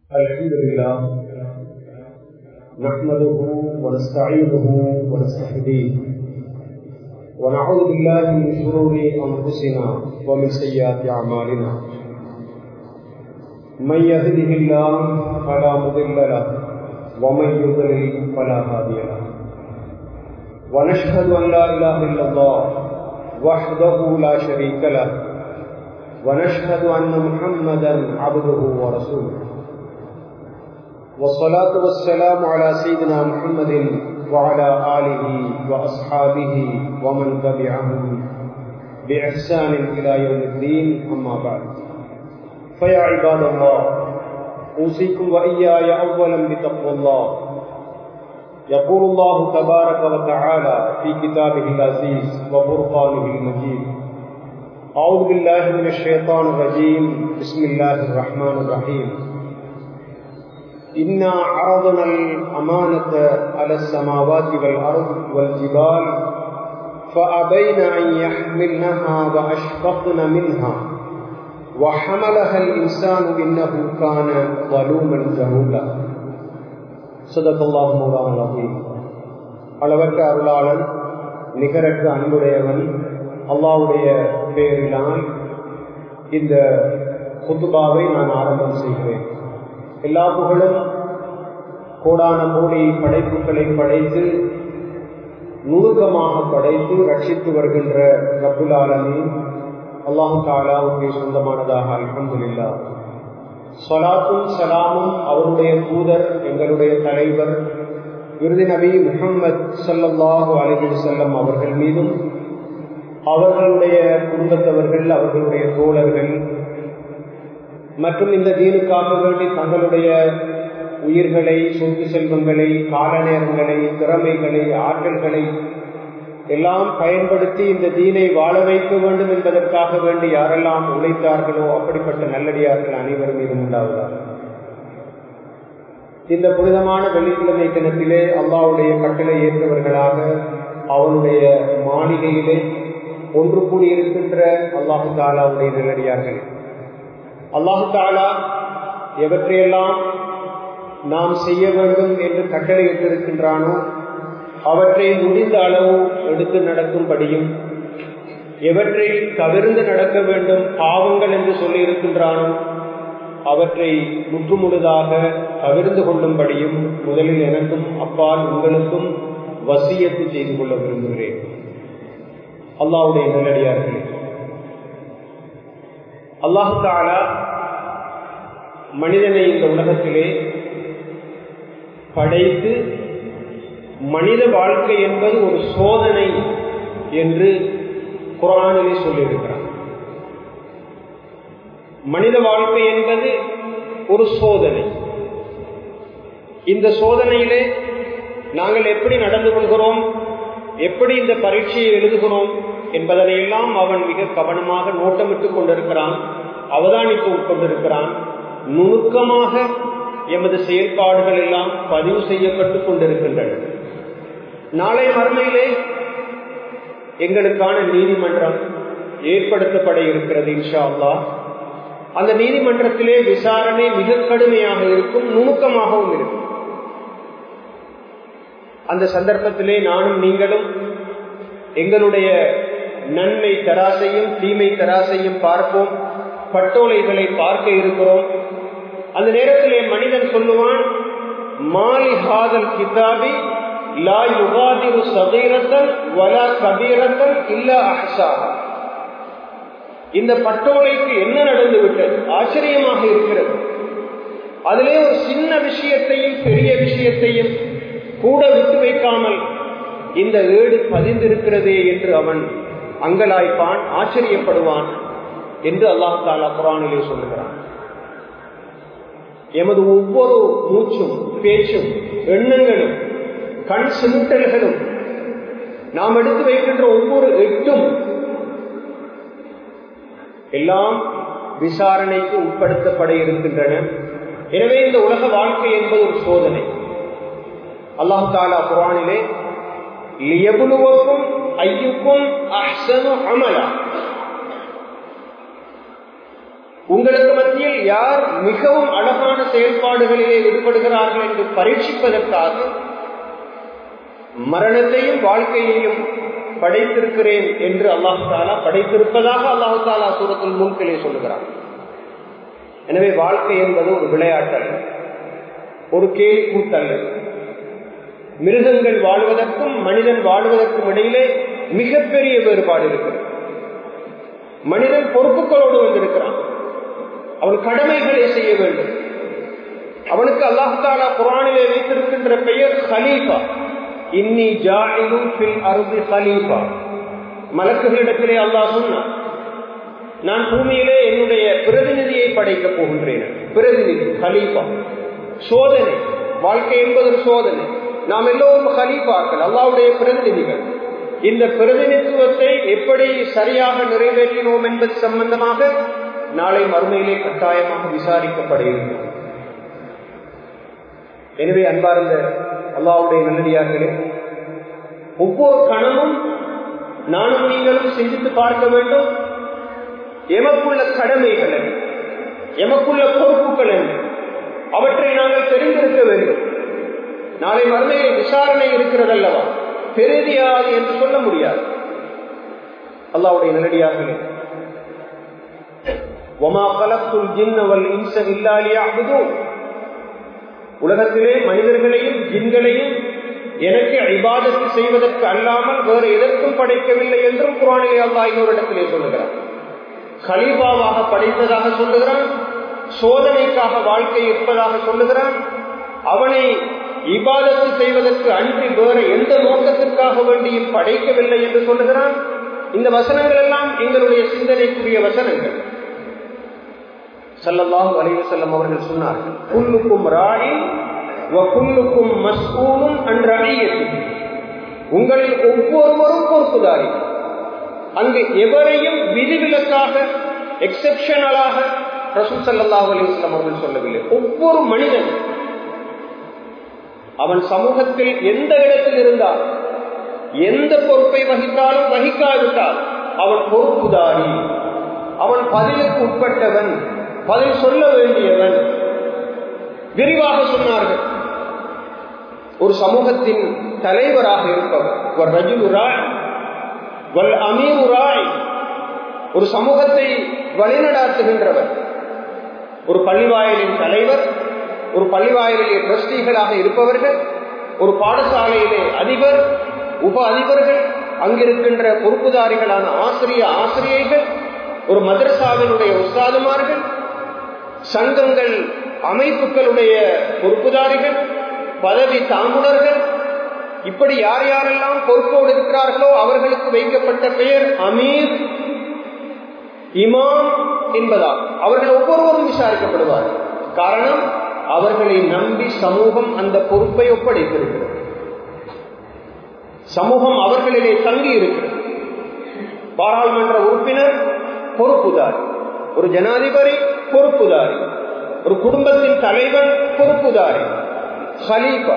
الحمد لله نحمده ونستعينه ونستهديه ونعوذ بالله من شرور انفسنا ومن سيئات اعمالنا من يهده الله فلا مضل له ومن يضلل فلا هادي له ونشهد ان لا اله الا الله وحده لا شريك له ونشهد ان محمدا عبده ورسوله والصلاة والسلام على سيدنا محمد وعلى آله وأصحابه ومن تبعهم بإحسان إلى يوم الدين أما بعد فيا عباد الله أوصيكم وإياي أولا بتقوى الله يقول الله تبارك وتعالى في كتابه العزيز وفرقانه المجيد أعوذ بالله من الشيطان الرجيم بسم الله الرحمن الرحيم إنا عرضنا الأمانة على السماوات والأرض والجبال فأبين أن يحملنها وأشفقن منها وحملها الإنسان إنه كان ظلوما جهولا صدق الله مولانا العظيم அளவற்ற அருளாளன் நிகரற்ற அன்புடையவன் அல்லாவுடைய பெயரினால் இந்த குத்துபாவை நான் ஆரம்பம் செய்கிறேன் எல்லா புகழும் கோடான கோடி படைப்புகளை படைத்து நுணுக்கமாக படைத்து ரட்சித்து வருகின்ற ரபுல் ஆலமி அல்லாஹு தாலாவுக்கு சொந்தமானதாக அல்ஹம்துல்லா சொலாத்தும் சலாமும் அவருடைய தூதர் எங்களுடைய தலைவர் விருது நபி முகம்மது சல்லாஹூ அலஹி செல்லம் அவர்கள் மீதும் அவர்களுடைய குடும்பத்தவர்கள் அவர்களுடைய தோழர்கள் மற்றும் இந்த தீனுக்காக வேண்டி தங்களுடைய உயிர்களை சொத்து செல்வங்களை கால நேரங்களை திறமைகளை ஆற்றல்களை எல்லாம் பயன்படுத்தி இந்த தீனை வாழ வைக்க வேண்டும் என்பதற்காக வேண்டி யாரெல்லாம் உழைத்தார்களோ அப்படிப்பட்ட நல்லடியார்கள் அனைவரும் மீதும் உண்டாவதாக இந்த புனிதமான வெள்ளிக்கிழமை தினத்திலே அல்லாவுடைய கட்டளை ஏற்றவர்களாக அவனுடைய மாளிகையிலே ஒன்று கூடியிருக்கின்ற அல்லாஹு தாலாவுடைய நல்லடியார்கள் அல்லாஹு தாலா எவற்றையெல்லாம் நாம் செய்ய வேண்டும் என்று கட்டளையிட்டிருக்கின்றானோ அவற்றை முடிந்த அளவு எடுத்து நடக்கும்படியும் எவற்றை தவிர்ந்து நடக்க வேண்டும் பாவங்கள் என்று சொல்லியிருக்கின்றானோ அவற்றை முற்றுமுழுதாக தவிர்ந்து கொள்ளும்படியும் முதலில் எனக்கும் அப்பால் உங்களுக்கும் வசியத்து செய்து கொள்ள விரும்புகிறேன் அல்லாவுடைய நல்லடியார்களே அல்லாஹு தாலா மனிதனை இந்த உலகத்திலே படைத்து மனித வாழ்க்கை என்பது ஒரு சோதனை என்று குரானிலே சொல்லியிருக்கிறார் மனித வாழ்க்கை என்பது ஒரு சோதனை இந்த சோதனையிலே நாங்கள் எப்படி நடந்து கொள்கிறோம் எப்படி இந்த பரீட்சையை எழுதுகிறோம் என்பதனை எல்லாம் அவன் மிக கவனமாக நோட்டமிட்டுக் கொண்டிருக்கிறான் அவதானித்து கொண்டிருக்கிறான் நுணுக்கமாக எமது செயல்பாடுகள் எல்லாம் பதிவு செய்யப்பட்டுக் கொண்டிருக்கின்றன நாளை மறுமையிலே எங்களுக்கான நீதிமன்றம் ஏற்படுத்தப்பட இருக்கிறது இன்ஷா அல்லா அந்த நீதிமன்றத்திலே விசாரணை மிக கடுமையாக இருக்கும் நுணுக்கமாகவும் இருக்கும் அந்த சந்தர்ப்பத்திலே நானும் நீங்களும் எங்களுடைய நன்மை தராசையும் தீமை தராசையும் பார்ப்போம் பட்டோலைகளை பார்க்க இருக்கிறோம் அந்த நேரத்திலே மனிதன் சொல்லுவான் மாலி ஹாதல் கிதாபி லா யுகாதிரு சதீரத்தன் வலா கபீரத்தன் இல்ல அஹ்சா இந்த பட்டோலைக்கு என்ன நடந்து விட்டது ஆச்சரியமாக இருக்கிறது அதிலே ஒரு சின்ன விஷயத்தையும் பெரிய விஷயத்தையும் கூட விட்டு வைக்காமல் இந்த ஏடு பதிந்திருக்கிறதே என்று அவன் அங்கலாய்ப்பான் ஆச்சரியப்படுவான் என்று அல்லாஹ் தாலா குரானிலே சொல்லுகிறான் எமது ஒவ்வொரு மூச்சும் பேச்சும் எண்ணங்களும் கண் சிமிட்டல்களும் நாம் எடுத்து வைக்கின்ற ஒவ்வொரு எட்டும் எல்லாம் விசாரணைக்கு உட்படுத்தப்பட இருக்கின்றன எனவே இந்த உலக வாழ்க்கை என்பது ஒரு சோதனை அல்லாஹு தாலா குரானிலே லியபுலுவக்கும் ஐயுக்கும் அஹ்சனு அமலா உங்களுக்கு மத்தியில் யார் மிகவும் அழகான செயல்பாடுகளிலே ஈடுபடுகிறார்கள் என்று பரீட்சிப்பதற்காக மரணத்தையும் வாழ்க்கையையும் படைத்திருக்கிறேன் என்று அல்லாஹு தாலா படைத்திருப்பதாக அல்லாஹு தாலா சூரத்தில் முன்கிலே சொல்லுகிறார் எனவே வாழ்க்கை என்பது ஒரு விளையாட்டல்ல ஒரு கேலி கூட்டல்ல மிருகங்கள் வாழ்வதற்கும் மனிதன் வாழ்வதற்கும் இடையிலே மிகப்பெரிய வேறுபாடு இருக்கிறது மனிதன் பொறுப்புகளோடு வந்திருக்கிறான் அவன் கடமைகளை செய்ய வேண்டும் அவனுக்கு அல்லாஹாலா குரானிலே வைத்திருக்கின்ற பெயர் ஹலீஃபா இன்னி ஜாயிலும் பில் அருதி ஹலீஃபா மலக்குகளிடத்திலே அல்லாஹ் சொன்னான் நான் பூமியிலே என்னுடைய பிரதிநிதியை படைக்கப் போகின்றேன் பிரதிநிதி ஹலீஃபா சோதனை வாழ்க்கை என்பது ஒரு சோதனை நாம் எல்லோரும் ஹலீஃபாக்கள் அல்லாவுடைய பிரதிநிதிகள் இந்த பிரதிநிதித்துவத்தை எப்படி சரியாக நிறைவேற்றினோம் என்பது சம்பந்தமாக நாளை மறுமையிலே கட்டாயமாக விசாரிக்கப்பட இருக்கிறோம் எனவே அன்பார்ந்த அல்லாவுடைய நல்லடியார்களே ஒவ்வொரு கணமும் நானும் நீங்களும் சிந்தித்து பார்க்க வேண்டும் எமக்குள்ள கடமைகள் என்ன எமக்குள்ள பொறுப்புகள் என்ன அவற்றை நாங்கள் தெரிந்திருக்க வேண்டும் நாளை மறுமையில் விசாரணை இருக்கிறது அல்லவா பெருதியாது என்று சொல்ல முடியாது அல்லாவுடைய நல்லடியார்களே ஒமா கலத்துல் ஜின்னவல் இன்ச இல்லாலியாகுதோ உலகத்திலே மனிதர்களையும் ஜின்களையும் எனக்கு ஐபாதத்து செய்வதற்கு அல்லாமல் வேறு எதற்கும் படைக்கவில்லை என்றும் குரானிலே அல்லா இன்னொரு இடத்திலே சொல்லுகிறார் கலீபாவாக படைத்ததாக சொல்லுகிறான் சோதனைக்காக வாழ்க்கை இருப்பதாக சொல்லுகிறான் அவனை இபாதத்து செய்வதற்கு அன்றி வேறு எந்த நோக்கத்திற்காக வேண்டியும் படைக்கவில்லை என்று சொல்லுகிறான் இந்த வசனங்கள் எல்லாம் எங்களுடைய சிந்தனைக்குரிய வசனங்கள் சல்லல்லாஹு அலைஹி செல்லம் அவர்கள் சொன்னார்கள் புல்லுக்கும் ராணி புல்லுக்கும் மஸ்கூனும் அன்றழியது உங்களில் ஒவ்வொருவரும் பொறுப்புதாரி அங்கு எவரையும் விதிவிலக்காக எக்ஸெப்ஷனலாக ரசூல் சல்லாஹூ அலிஸ்லாம் அவர்கள் சொல்லவில்லை ஒவ்வொரு மனிதன் அவன் சமூகத்தில் எந்த இடத்தில் இருந்தால் எந்த பொறுப்பை வகித்தாலும் வகிக்காவிட்டால் அவன் பொறுப்புதாரி அவன் பதிலுக்கு உட்பட்டவன் பதில் சொல்ல வேண்டியவன் விரிவாக சொன்னார்கள் ஒரு சமூகத்தின் தலைவராக இருப்பவர் ஒரு ரஜுல் ராய் வல் அமீர் ராய் ஒரு சமூகத்தை வழிநடாத்துகின்றவர் ஒரு பள்ளிவாயலின் தலைவர் ஒரு பள்ளிவாயலிலே டிரஸ்டிகளாக இருப்பவர்கள் ஒரு பாடசாலையிலே அதிபர் உப அதிபர்கள் அங்கிருக்கின்ற பொறுப்புதாரிகளான ஆசிரிய ஆசிரியைகள் ஒரு மதரசாவினுடைய உஸ்தாதுமார்கள் சங்கங்கள் அமைப்புகளுடைய பொறுப்புதாரிகள் பதவி தாங்குனர்கள் இப்படி யார் யாரெல்லாம் பொறுப்போடு இருக்கிறார்களோ அவர்களுக்கு வைக்கப்பட்ட பெயர் அமீர் இமாம் என்பதால் அவர்கள் ஒவ்வொருவரும் விசாரிக்கப்படுவார்கள் காரணம் அவர்களை நம்பி சமூகம் அந்த பொறுப்பை ஒப்படைத்திருக்கிறது சமூகம் அவர்களிலே தங்கி இருக்கிறது பாராளுமன்ற உறுப்பினர் பொறுப்புதாரி ஒரு ஜனாதிபதி பொறுப்புதாரி ஒரு குடும்பத்தின் தலைவன் பொறுப்புதாரி ஹலீஃபா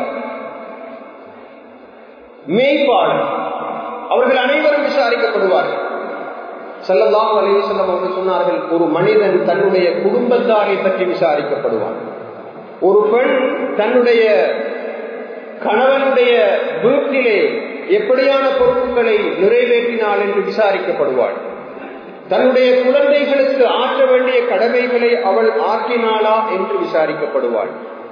மேய்ப்பாளர் அவர்கள் அனைவரும் விசாரிக்கப்படுவார்கள் செல்லலாம் அலைவசல்லம் அவர்கள் சொன்னார்கள் ஒரு மனிதன் தன்னுடைய குடும்பத்தாரை பற்றி விசாரிக்கப்படுவான் ஒரு பெண் தன்னுடைய கணவனுடைய வீட்டிலே எப்படியான பொறுப்புகளை நிறைவேற்றினாள் என்று விசாரிக்கப்படுவாள் தன்னுடைய குழந்தைகளுக்கு ஆற்ற வேண்டிய கடமைகளை அவள் ஆற்றினாளா என்று விசாரிக்கப்படுவாள்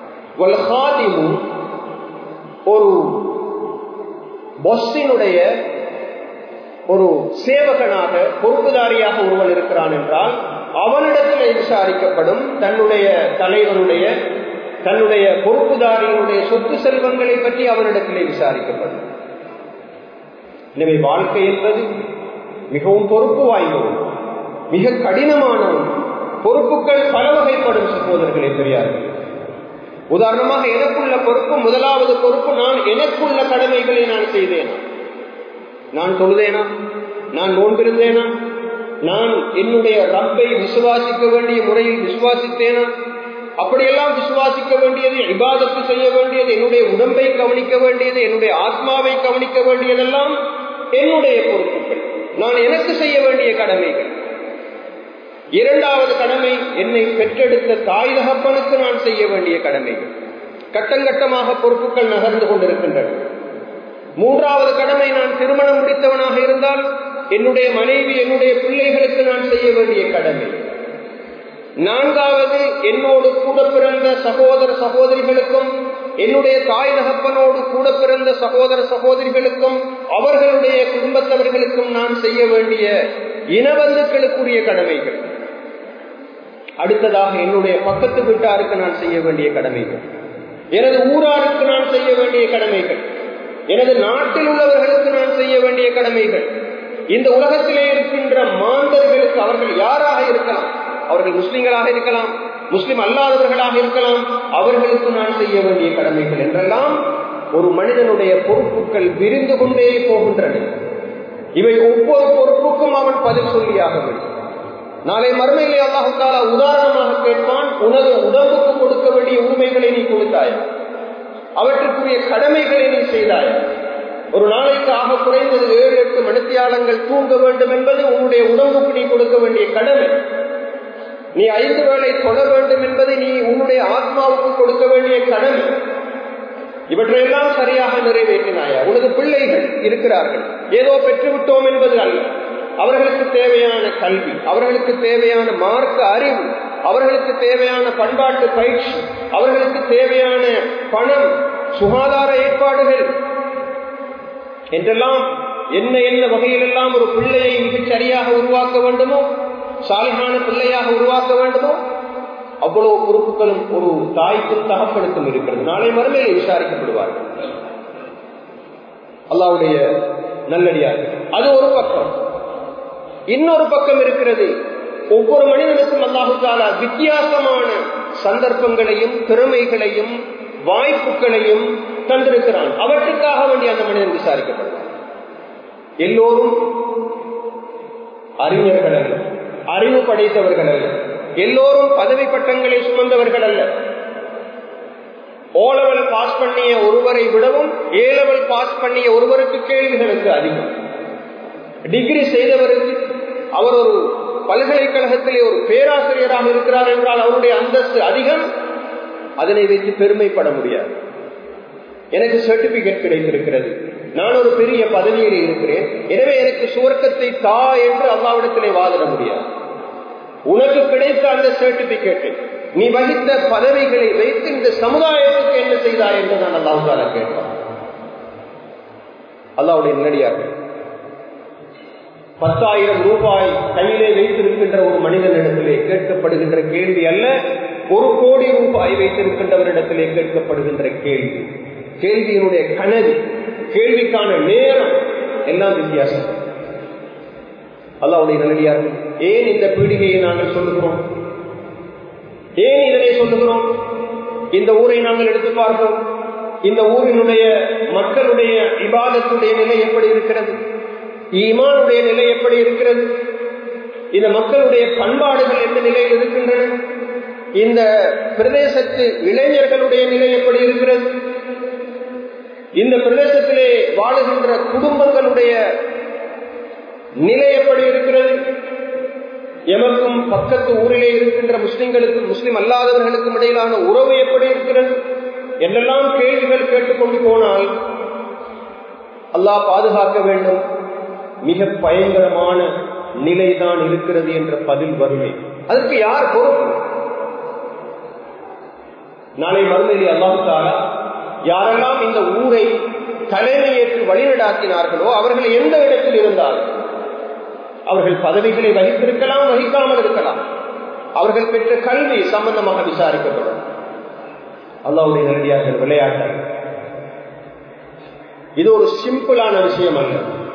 ஒரு பொஸ்டினுடைய ஒரு சேவகனாக பொறுப்புதாரியாக ஒருவன் இருக்கிறான் என்றால் அவனிடத்தில் விசாரிக்கப்படும் தன்னுடைய தலைவனுடைய தன்னுடைய பொறுப்புதாரியினுடைய சொத்து செல்வங்களை பற்றி அவனிடத்திலே விசாரிக்கப்படும் எனவே வாழ்க்கை என்பது மிகவும் பொறுப்பு வாய்ந்தவன் மிக கடினமானவன் பொறுப்புகள் பல வகைப்படும் சகோதரர்களே பெரியார்கள் உதாரணமாக எனக்குள்ள பொறுப்பு முதலாவது பொறுப்பு நான் எனக்குள்ள கடமைகளை நான் செய்தேனா நான் தொழுதேனா நான் நோன்பிருந்தேனா நான் என்னுடைய ரப்பை விசுவாசிக்க வேண்டிய முறையில் விசுவாசித்தேனா அப்படியெல்லாம் விசுவாசிக்க வேண்டியது இபாதத்து செய்ய வேண்டியது என்னுடைய உடம்பை கவனிக்க வேண்டியது என்னுடைய ஆத்மாவை கவனிக்க வேண்டியதெல்லாம் என்னுடைய பொறுப்புகள் நான் எனக்கு செய்ய வேண்டிய கடமைகள் இரண்டாவது கடமை என்னை பெற்றெடுத்த தாய் தகப்பனுக்கு நான் செய்ய வேண்டிய கடமைகள் கட்டங்கட்டமாக பொறுப்புகள் நகர்ந்து கொண்டிருக்கின்றன மூன்றாவது கடமை நான் திருமணம் முடித்தவனாக இருந்தால் என்னுடைய மனைவி என்னுடைய பிள்ளைகளுக்கு நான் செய்ய வேண்டிய கடமை நான்காவது என்னோடு கூட பிறந்த சகோதர சகோதரிகளுக்கும் என்னுடைய தாய் தகப்பனோடு கூட பிறந்த சகோதர சகோதரிகளுக்கும் அவர்களுடைய குடும்பத்தவர்களுக்கும் நான் செய்ய வேண்டிய இனபந்துக்களுக்குரிய கடமைகள் அடுத்ததாக என்னுடைய பக்கத்து வீட்டாருக்கு நான் செய்ய வேண்டிய கடமைகள் எனது ஊராருக்கு நான் செய்ய வேண்டிய கடமைகள் எனது நாட்டில் உள்ளவர்களுக்கு நான் செய்ய வேண்டிய கடமைகள் இந்த உலகத்திலே இருக்கின்ற மாந்தர்களுக்கு அவர்கள் யாராக இருக்கலாம் அவர்கள் முஸ்லிம்களாக இருக்கலாம் முஸ்லிம் அல்லாதவர்களாக இருக்கலாம் அவர்களுக்கு நான் செய்ய வேண்டிய கடமைகள் என்றெல்லாம் ஒரு மனிதனுடைய பொறுப்புகள் விரிந்து கொண்டே போகின்றன இவை ஒவ்வொரு பொறுப்புக்கும் அவன் பதில் சொல்லியாக வேண்டும் நாளை மறுமையிலே அல்லாஹாலா உதாரணமாக கேட்பான் உனது உடம்புக்கு கொடுக்க வேண்டிய உரிமைகளை நீ கொடுத்தாய் அவற்றுக்குரிய கடமைகளை நீ செய்தாய் ஒரு நாளைக்கு ஆக குறைந்தது ஏழு எட்டு மணித்தியாலங்கள் தூங்க வேண்டும் என்பது உன்னுடைய உடம்புக்கு நீ கொடுக்க வேண்டிய கடமை நீ ஐந்து வேளை தொட வேண்டும் என்பதை நீ உன்னுடைய ஆத்மாவுக்கு கொடுக்க வேண்டிய கடமை இவற்றையெல்லாம் சரியாக நிறைவேற்றினாயா உனது பிள்ளைகள் இருக்கிறார்கள் ஏதோ பெற்றுவிட்டோம் என்பது அல்ல அவர்களுக்கு தேவையான கல்வி அவர்களுக்கு தேவையான மார்க்க அறிவு அவர்களுக்கு தேவையான பண்பாட்டு பயிற்சி அவர்களுக்கு தேவையான பணம் சுகாதார ஏற்பாடுகள் என்றெல்லாம் என்ன என்ன வகையிலெல்லாம் ஒரு பிள்ளையை மிகச் சரியாக உருவாக்க வேண்டுமோ சாலிகான பிள்ளையாக உருவாக்க வேண்டுமோ அவ்வளவு பொறுப்புகளும் ஒரு தாய்க்கும் தகப்பனுக்கும் இருக்கிறது நாளை மறுமையை விசாரிக்கப்படுவார்கள் அல்லாவுடைய நல்லடியார்கள் அது ஒரு பக்கம் இன்னொரு பக்கம் இருக்கிறது ஒவ்வொரு மனிதனுக்கும் அல்லாஹு தாலா வித்தியாசமான சந்தர்ப்பங்களையும் திறமைகளையும் வாய்ப்புகளையும் தந்திருக்கிறான் அவற்றுக்காக வேண்டி அந்த மனிதன் விசாரிக்கப்படுவான் எல்லோரும் அறிஞர்கள் அல்ல அறிவு படைத்தவர்கள் அல்ல எல்லோரும் பதவி பட்டங்களை சுமந்தவர்கள் அல்ல ஓ லெவல் பாஸ் பண்ணிய ஒருவரை விடவும் ஏ லெவல் பாஸ் பண்ணிய ஒருவருக்கு கேள்விகளுக்கு அதிகம் டிகிரி செய்தவருக்கு அவர் ஒரு பல்கலைக்கழகத்திலே ஒரு பேராசிரியராக இருக்கிறார் என்றால் அவருடைய அந்தஸ்து அதிகம் அதனை வைத்து பெருமைப்பட முடியாது எனக்கு சர்டிபிகேட் கிடைத்திருக்கிறது நான் ஒரு பெரிய பதவியில் இருக்கிறேன் எனவே எனக்கு சுவர்க்கத்தை தா என்று அல்லாவிடத்திலே வாதிட முடியாது உனக்கு கிடைத்த அந்த சர்டிபிகேட்டை நீ வகித்த பதவிகளை வைத்து இந்த சமுதாயத்துக்கு என்ன செய்தாய் என்று நான் அல்லாஹால கேட்பான் அல்லாவுடைய நடிகார்கள் பத்தாயிரம் ரூபாய் கையிலே வைத்திருக்கின்ற ஒரு மனிதனிடத்திலே கேட்கப்படுகின்ற கேள்வி அல்ல ஒரு கோடி ரூபாய் வைத்திருக்கின்றவரிடத்திலே கேட்கப்படுகின்ற கேள்வி கேள்வியினுடைய கனவு கேள்விக்கான நேரம் எல்லாம் வித்தியாசம் அல்லாவுடைய நல்லடியார்கள் ஏன் இந்த பீடிகையை நாங்கள் சொல்லுகிறோம் ஏன் இதனை சொல்லுகிறோம் இந்த ஊரை நாங்கள் எடுத்து பார்ப்போம் இந்த ஊரினுடைய மக்களுடைய இபாதத்துடைய நிலை எப்படி இருக்கிறது ஈமானுடைய நிலை எப்படி இருக்கிறது இந்த மக்களுடைய பண்பாடுகள் எந்த நிலையில் இருக்கின்றன இந்த பிரதேசத்து இளைஞர்களுடைய நிலை எப்படி இருக்கிறது இந்த பிரதேசத்திலே வாழுகின்ற குடும்பங்களுடைய நிலை எப்படி இருக்கிறது எமக்கும் பக்கத்து ஊரிலே இருக்கின்ற முஸ்லிம்களுக்கும் முஸ்லிம் அல்லாதவர்களுக்கும் இடையிலான உறவு எப்படி இருக்கிறது என்றெல்லாம் கேள்விகள் கேட்டுக்கொண்டு போனால் அல்லாஹ் பாதுகாக்க வேண்டும் மிக பயங்கரமான நிலைதான் இருக்கிறது என்ற பதில் வறுமை அதற்கு யார் பொறுப்பு நாளை மறுமையில் அல்லாஹாலா யாரெல்லாம் இந்த ஊரை தலைமையேற்று வழிநடாத்தினார்களோ அவர்கள் எந்த இடத்தில் இருந்தாலும் அவர்கள் பதவிகளை வகித்திருக்கலாம் வகிக்காமல் இருக்கலாம் அவர்கள் பெற்ற கல்வி சம்பந்தமாக விசாரிக்கப்படும் அல்லாவுடைய நேரடியாக விளையாட்டால் இது ஒரு சிம்பிளான விஷயம் அல்ல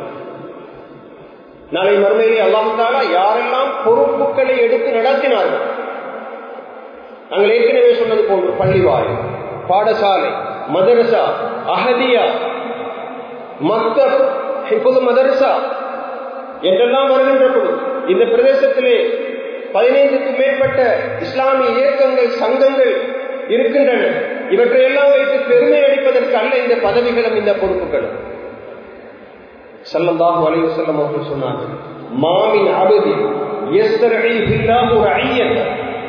நாளை மறுமையிலே அல்லாஹாலா யாரெல்லாம் பொறுப்புகளை எடுத்து நடத்தினார்கள் நாங்கள் ஏற்கனவே சொன்னது போன்று பள்ளிவாய் பாடசாலை மதரசா அகதியா மக்தப் இப்போது மதரசா என்றெல்லாம் வருகின்ற பொழுது இந்த பிரதேசத்திலே பதினைந்துக்கும் மேற்பட்ட இஸ்லாமிய இயக்கங்கள் சங்கங்கள் இருக்கின்றன இவற்றையெல்லாம் வைத்து பெருமை அளிப்பதற்கு அல்ல இந்த பதவிகளும் இந்த பொறுப்புகளும் சல்லல்லாஹு அலைஹி வஸல்லம் அவர்கள் சொன்னார்கள் மாமின் அபதி யஸ்தரஇ பில்லாஹு ரஅய்யத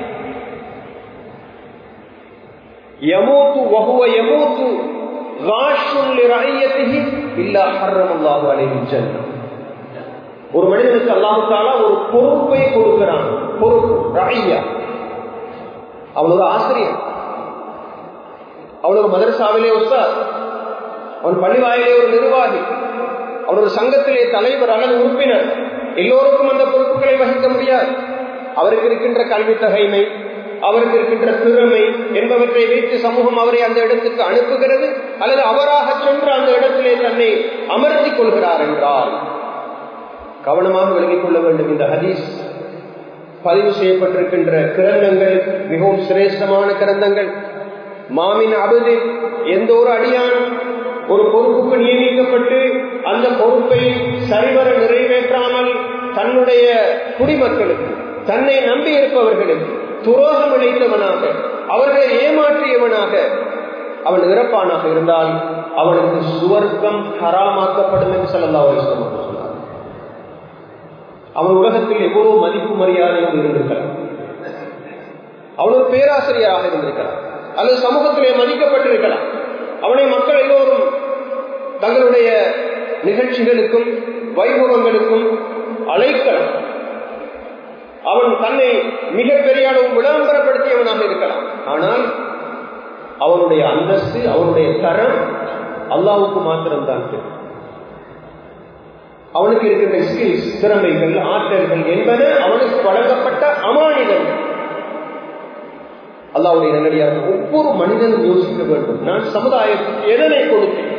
யமூத்து வஹுவ யமூத்து காஷுன் லிரஅய்யதிஹி இல்லா ஹர்ரமல்லாஹு அலைஹி ஜன்னah ஒரு மனிதனுக்கு அல்லாஹு தாலா ஒரு பொறுப்பை கொடுக்கிறான் பொறுப்பு ரஐயா அவன் ஒரு ஆசிரியர் அவன் ஒரு மதரசாவிலே உஸ்தாத் அவன் பள்ளிவாயிலே ஒரு நிர்வாகி அவன் ஒரு சங்கத்திலே தலைவர் அல்லது உறுப்பினர் எல்லோருக்கும் அந்த பொறுப்புகளை வகிக்க முடியாது அவருக்கு இருக்கின்ற கல்வி தகைமை அவருக்கு இருக்கின்ற திறமை என்பவற்றை வைத்து சமூகம் அவரை அந்த இடத்துக்கு அனுப்புகிறது அல்லது அவராக சென்று அந்த இடத்திலே தன்னை அமர்த்திக் கொள்கிறார் என்றால் கவனமாக விளங்கிக் கொள்ள வேண்டும் இந்த ஹதீஸ் பதிவு செய்யப்பட்டிருக்கின்ற கிரந்தங்கள் மிகவும் சிரேஷ்டமான கிரந்தங்கள் மாமின் அபது எந்த ஒரு அடியான் ஒரு பொறுப்புக்கு நியமிக்கப்பட்டு அந்த பொறுப்பை சரிவர நிறைவேற்றாமல் தன்னுடைய குடிமக்களுக்கு தன்னை நம்பி இருப்பவர்களுக்கு துரோகம் இழைத்தவனாக அவர்களை ஏமாற்றியவனாக அவன் இறப்பானாக இருந்தால் அவனுக்கு சுவர்க்கம் ஹராமாக்கப்படும் என்று சொல்லல்லா சொன்னார் அவன் உலகத்தில் எவ்வளவு மதிப்பு மரியாதையோடு இருந்திருக்கலாம் அவன் ஒரு பேராசிரியராக இருந்திருக்கலாம் அல்லது சமூகத்திலே மதிக்கப்பட்டிருக்கலாம் அவனை மக்கள் எல்லோரும் தங்களுடைய நிகழ்ச்சிகளுக்கும் வைபவங்களுக்கும் அழைக்கலாம் அவன் தன்னை மிகப்பெரிய அளவு விளம்பரப்படுத்தியவனாக இருக்கலாம் ஆனால் அவனுடைய அந்தஸ்து அவனுடைய தரம் அல்லாவுக்கு மாத்திரம்தான் தெரியும் அவனுக்கு இருக்கின்ற ஸ்கில்ஸ் திறமைகள் ஆற்றல்கள் என்பது அவனுக்கு வழங்கப்பட்ட அமானிதங்கள் அல்லாவுடைய நல்லடியாக ஒவ்வொரு மனிதனும் யோசிக்க வேண்டும் நான் சமுதாயத்துக்கு எதனை கொடுத்தேன்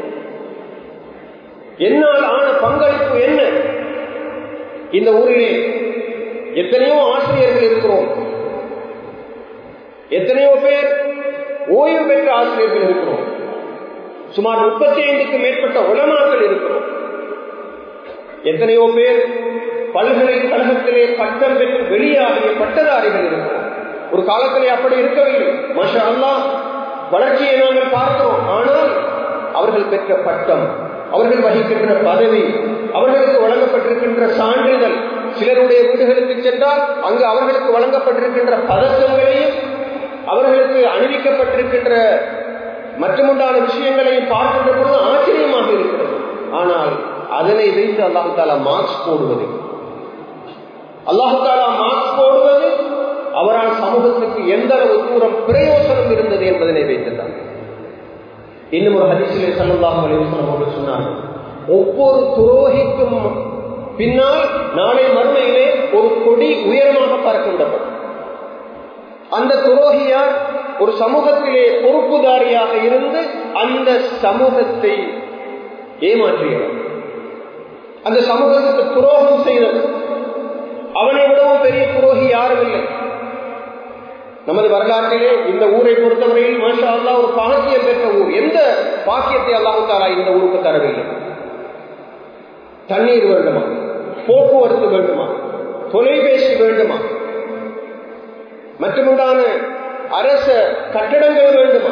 என்னால் ஆன பங்களிப்பு என்ன இந்த ஊரிலே எத்தனையோ ஆசிரியர்கள் இருக்கிறோம் எத்தனையோ பேர் ஓய்வு பெற்ற ஆசிரியர்கள் இருக்கிறோம் சுமார் முப்பத்தி ஐந்துக்கு மேற்பட்ட உலமாக்கள் இருக்கிறோம் எத்தனையோ பேர் பல்கலைக்கழகத்திலே பட்டம் பெற்று வெளியாகிய பட்டதாரிகள் இருக்கிறோம் ஒரு காலத்திலே அப்படி இருக்கவில்லை மஷா அல்லா வளர்ச்சியை நாங்கள் பார்க்கிறோம் ஆனால் அவர்கள் பெற்ற பட்டம் அவர்கள் வகிக்கின்ற பதவி அவர்களுக்கு வழங்கப்பட்டிருக்கின்ற சான்றிதழ் சிலருடைய வீடுகளுக்கு சென்றால் அங்கு அவர்களுக்கு வழங்கப்பட்டிருக்கின்ற பதக்கங்களையும் அவர்களுக்கு அணிவிக்கப்பட்டிருக்கின்ற மற்றுமுண்டான விஷயங்களையும் பார்க்கின்ற பொழுது ஆச்சரியமாக இருக்கிறது ஆனால் அதனை வைத்து அல்லாஹு தாலா மார்க்ஸ் போடுவது அல்லாஹு தாலா மார்க்ஸ் போடுவது அவரால் சமூகத்துக்கு எந்த அளவு தூரம் பிரயோசனம் இருந்தது என்பதனை வைத்துதான் இன்னும் ஒரு ஹதிசிலே சல்லாஹ் அலிவசனம் அவர்கள் சொன்னார்கள் ஒவ்வொரு துரோகிக்கும் பின்னால் நாளை மறுமையிலே ஒரு கொடி உயரமாக பறக்க விடப்படும் அந்த துரோகியார் ஒரு சமூகத்திலே பொறுப்புதாரியாக இருந்து அந்த சமூகத்தை ஏமாற்றியவர் அந்த சமூகத்துக்கு துரோகம் செய்தது அவனை விடவும் பெரிய துரோகி யாரும் இல்லை நமது வரலாற்றிலே இந்த ஊரை பொறுத்தவரையில் மாஷா அல்லா ஒரு பாக்கியம் பெற்ற ஊர் எந்த பாக்கியத்தை அல்லாஹு தாரா இந்த ஊருக்கு தரவில்லை தண்ணீர் வேண்டுமா போக்குவரத்து வேண்டுமா தொலைபேசி வேண்டுமா மற்றுமுண்டான அரச கட்டடங்கள் வேண்டுமா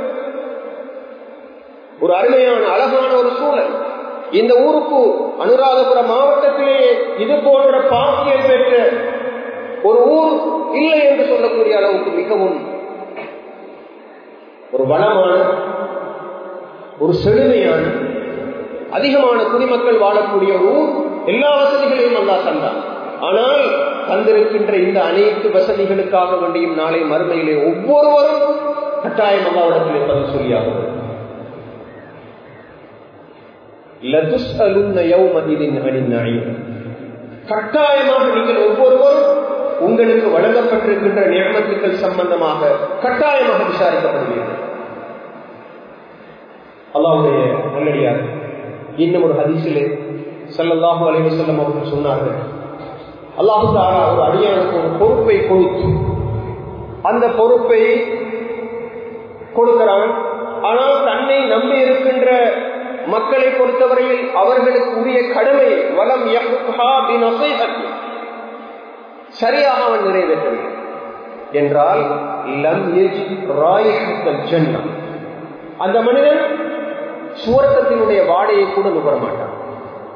ஒரு அருமையான அழகான ஒரு சூழல் இந்த ஊருக்கு அனுராதபுரம் மாவட்டத்திலேயே இது போன்ற பாக்கியம் பெற்ற ஒரு ஊர் இல்லை என்று சொல்லக்கூடிய அளவுக்கு மிகவும் ஒரு வளமான ஒரு செழுமையான அதிகமான குடிமக்கள் வாழக்கூடிய ஒரு ஊர் எல்லா வசதிகளையும் அல்லா தந்தான் ஆனால் தந்திருக்கின்ற இந்த அனைத்து வசதிகளுக்காக வேண்டியும் நாளை மறுமையிலே ஒவ்வொருவரும் கட்டாயம் அல்லாவிடத்திலே பதில் சொல்லியாகும் கட்டாயமாக நீங்கள் ஒவ்வொருவரும் உங்களுக்கு வழங்கப்பட்டிருக்கின்ற நியமத்துக்கள் சம்பந்தமாக கட்டாயமாக விசாரிக்கப்படுவீர்கள் அல்லாவுடைய நல்லடியார் இன்னும் ஒரு ஹதீசிலே சல்லல்லாஹு அலைவ செல்லம் அவர்கள் சொன்னார்கள் அல்லாஹு தாரா ஒரு அடியானுக்கு ஒரு பொறுப்பை கொடுத்து அந்த பொறுப்பை கொடுக்கிறான் ஆனால் தன்னை நம்பி இருக்கின்ற மக்களை பொறுத்தவரையில் அவர்களுக்கு உரிய கடமை வலம் சரியாக அவன் நிறைவேற்றவில்லை என்றால் அந்த மனிதன் சுவர்க்கத்தினுடைய வாடையை கூட நுகர மாட்டான்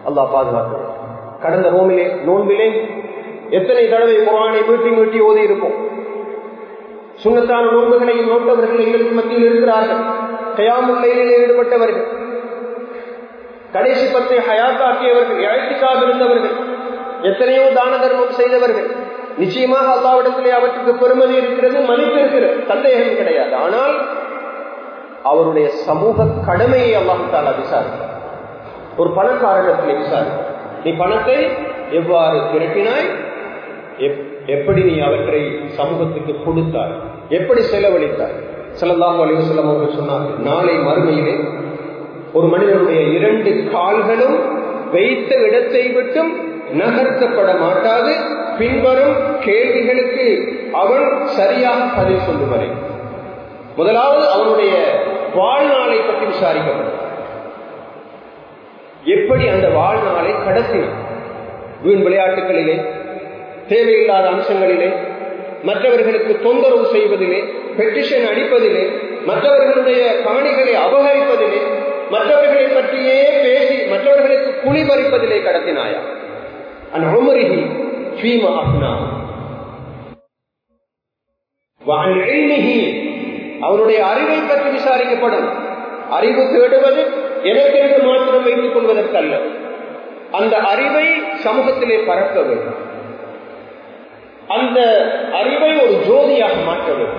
அல்லாஹ் பாதுகாக்க கடந்த நோம்பிலே நோன்பிலே எத்தனை தடவை குரானை மீட்டி மீட்டி ஓதி இருப்போம் சுண்ணத்தான நோன்புகளையும் நோட்டவர்கள் எங்களுக்கு மத்தியில் இருக்கிறார்கள் கயாமுல்லையிலே ஈடுபட்டவர்கள் கடைசி பத்தை ஹயாத்தாக்கியவர்கள் இழைத்துக்காக இருந்தவர்கள் எத்தனையோ தான தர்மம் செய்தவர்கள் நிச்சயமாக அல்லாவிடத்திலே அவற்றுக்கு பெருமதி இருக்கிறது மதிப்பு இருக்கிறது சந்தேகம் கிடையாது ஆனால் அவருடைய சமூக கடமையை அல்லாஹால விசாரித்தார் ஒரு பணக்காரனத்திலே விசாரித்தார் நீ பணத்தை எவ்வாறு திரட்டினாய் எப்படி நீ அவற்றை சமூகத்துக்கு கொடுத்தாய் எப்படி செலவழித்தாய் செல்லலாம் அலிவசல்லம் அவர்கள் சொன்னார்கள் நாளை மறுமையிலே ஒரு மனிதனுடைய இரண்டு கால்களும் வைத்த இடத்தை விட்டும் நகர்த்தப்பட மாட்டாது பின்வரும் கேள்விகளுக்கு அவன் சரியாக பதில் சொல்லும் வரை முதலாவது அவனுடைய வாழ்நாளை பற்றி விசாரிக்கப்படும் எப்படி அந்த வாழ்நாளை கடத்தினான் வீண் விளையாட்டுகளிலே தேவையில்லாத அம்சங்களிலே மற்றவர்களுக்கு தொந்தரவு செய்வதிலே பெட்டிஷன் அடிப்பதிலே மற்றவர்களுடைய காணிகளை அபகரிப்பதிலே மற்றவர்களை பற்றியே பேசி மற்றவர்களுக்கு குழி பறிப்பதிலே கடத்தினாயா அன் உமரிஹி ஃபீமா அப்னா அவருடைய அறிவை பற்றி விசாரிக்கப்படும் அறிவு தேடுவது எனக்கென்று மாத்திரம் வைத்துக் கொள்வதற்கல்ல அந்த அறிவை சமூகத்திலே பரப்ப வேண்டும் அந்த அறிவை ஒரு ஜோதியாக மாற்ற வேண்டும்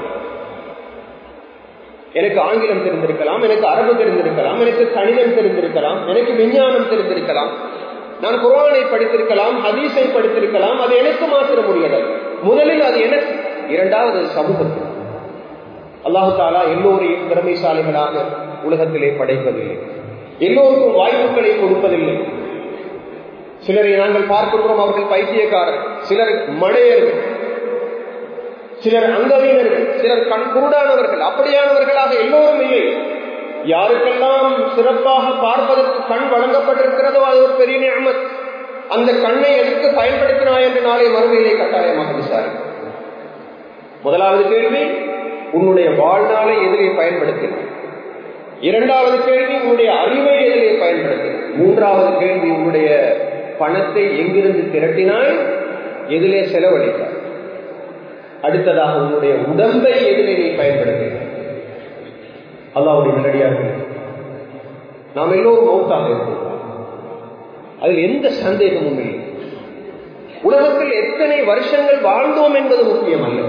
எனக்கு ஆங்கிலம் தெரிந்திருக்கலாம் எனக்கு அரபு தெரிந்திருக்கலாம் எனக்கு கணிதம் தெரிந்திருக்கலாம் எனக்கு விஞ்ஞானம் தெரிந்திருக்கலாம் நான் குரானை படித்திருக்கலாம் ஹதீஸை படித்திருக்கலாம் அது எனக்கு மாத்திர முடியாது முதலில் அது எனக்கு இரண்டாவது சமூகத்தில் அல்லாஹு தாலா எல்லோரையும் திறமைசாலிகளாக உலகத்திலே படைப்பதில்லை எல்லோருக்கும் வாய்ப்புகளை கொடுப்பதில்லை சிலரை நாங்கள் பார்க்கின்றோம் அவர்கள் பைத்தியக்காரர் சிலர் மடையர்கள் சிலர் அங்கவீனர்கள் சிலர் கண் குருடானவர்கள் அப்படியானவர்களாக எல்லோரும் இல்லை யாருக்கெல்லாம் சிறப்பாக பார்ப்பதற்கு கண் வழங்கப்பட்டிருக்கிறதோ அது ஒரு பெரிய நியமத் அந்த கண்ணை எதற்கு பயன்படுத்தினாய் என்று நாளை மறுமையிலே கட்டாயமாக விசாரி முதலாவது கேள்வி உன்னுடைய வாழ்நாளை எதிரே பயன்படுத்தினாய் இரண்டாவது கேள்வி உன்னுடைய அறிவை எதிரே பயன்படுத்தினாய் மூன்றாவது கேள்வி உன்னுடைய பணத்தை எங்கிருந்து திரட்டினாய் எதிலே செலவழித்தாய் அடுத்ததாக உன்னுடைய உடம்பை எதிலே நீ பயன்படுத்தினாய் அல்லாவுடைய நேரடியாக நாம் எல்லோரும் மௌத்தாக இருக்கோம் அதில் எந்த சந்தேகமும் இல்லை உலகத்தில் எத்தனை வருஷங்கள் வாழ்ந்தோம் என்பது முக்கியம் அல்ல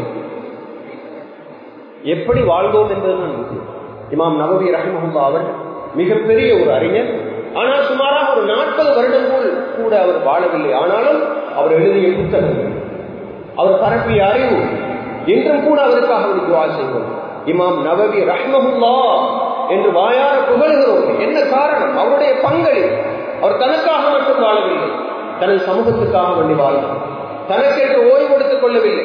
எப்படி வாழ்ந்தோம் என்பதுதான் முக்கியம் இமாம் நவவி ரஹமஹல்லா அவர் மிகப்பெரிய ஒரு அறிஞர் ஆனால் சுமாராக ஒரு நாற்பது வருடங்கள் கூட அவர் வாழவில்லை ஆனாலும் அவர் எழுதிய புத்தகங்கள் அவர் பரப்பிய அறிவு இன்றும் கூட அவருக்காக ஒரு துவா செய்வோம் இமாம் நவவி ரஹ்மஹுல்லா என்று வாயார புகழ்கிறோம் என்ன காரணம் அவருடைய பங்களிப்பு அவர் தனக்காக மட்டும் வாழவில்லை தனது சமூகத்துக்காக வேண்டி வாழ்ந்தார் தனக்கென்று ஓய்வு எடுத்துக் கொள்ளவில்லை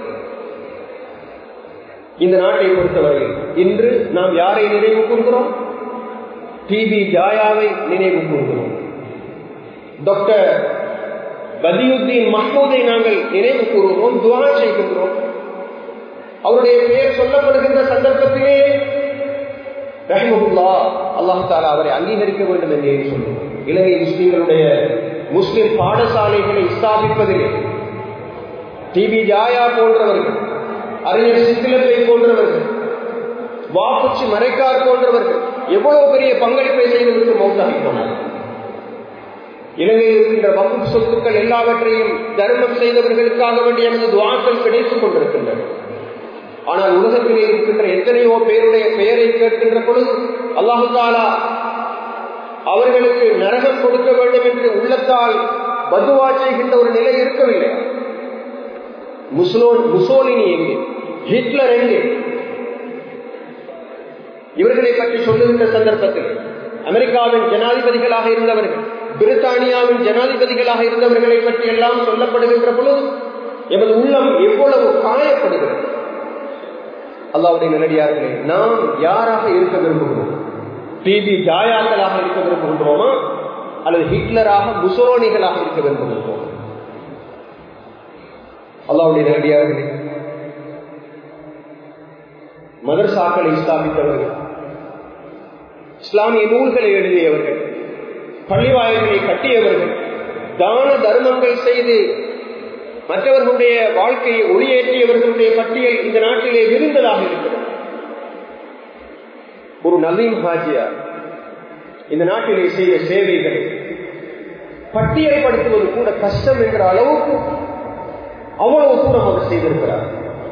இந்த நாட்டை பொறுத்தவரையில் இன்று நாம் யாரை நினைவு கூறுகிறோம் டிபி ஜாயாவை நினைவு கூறுகிறோம் டாக்டர் பதியுத்தீன் மஹ்மூதை நாங்கள் நினைவு கூறுகிறோம் துவா செய்கின்றோம் அவருடைய பெயர் சொல்லப்படுகின்ற சந்தர்ப்பத்திலே ரஹிமகுல்லா அல்லாஹு தாலா அவரை அங்கீகரிக்க வேண்டும் என்று சொல்லுவோம் இலங்கை முஸ்லீம்களுடைய முஸ்லிம் பாடசாலைகளை ஸ்தாபிப்பதிலே டிபி ஜாயா போன்றவர்கள் அறிஞர் சித்திலத்தை போன்றவர்கள் வாப்புச்சி மறைக்கார் போன்றவர்கள் எவ்வளவு பெரிய பங்களிப்பை செய்துவிட்டு மௌத்தாகி போனார்கள் இலங்கையில் இருக்கின்ற வகுப்பு சொத்துக்கள் எல்லாவற்றையும் தர்மம் செய்தவர்களுக்காக வேண்டிய எனது துவாக்கள் கிடைத்துக் கொண்டிருக்கின்றன ஆனால் உலகத்திலே இருக்கின்ற எத்தனையோ பேருடைய பெயரை கேட்கின்ற பொழுது அல்லாஹு தாலா அவர்களுக்கு நரகம் கொடுக்க வேண்டும் என்று உள்ளத்தால் பதுவா செய்கின்ற ஒரு நிலை இருக்கவில்லை முஸ்லோன் முசோலினி எங்கே ஹிட்லர் எங்கே இவர்களை பற்றி சொல்லுகின்ற சந்தர்ப்பத்தில் அமெரிக்காவின் ஜனாதிபதிகளாக இருந்தவர்கள் பிரித்தானியாவின் ஜனாதிபதிகளாக இருந்தவர்களை பற்றி எல்லாம் சொல்லப்படுகின்ற பொழுது எமது உள்ளம் எவ்வளவு காயப்படுகிறது அல்லாவுடைய நிலடியார்களே நாம் யாராக இருக்க விரும்புகிறோம் டிபி ஜாயாக்களாக இருக்க விரும்புகின்றோமா அல்லது ஹிட்லராக முசோனிகளாக இருக்க விரும்புகின்றோம் அல்லாவுடைய நிலடியார்களே மதர்சாக்களை ஸ்தாபித்தவர்கள் இஸ்லாமிய நூல்களை எழுதியவர்கள் பள்ளிவாயல்களை கட்டியவர்கள் தான தர்மங்கள் செய்து மற்றவர்களுடைய வாழ்க்கையை ஒளியேற்றியவர்களுடைய பட்டியல் இந்த நாட்டிலே விருந்ததாக இருக்கிறது ஒரு நவீன் ஹாஜியார் இந்த நாட்டிலே செய்த சேவைகளை பட்டியல்படுத்துவது கூட கஷ்டம் என்கிற அளவுக்கு அவ்வளவு தூரம் அவர் செய்திருக்கிறார்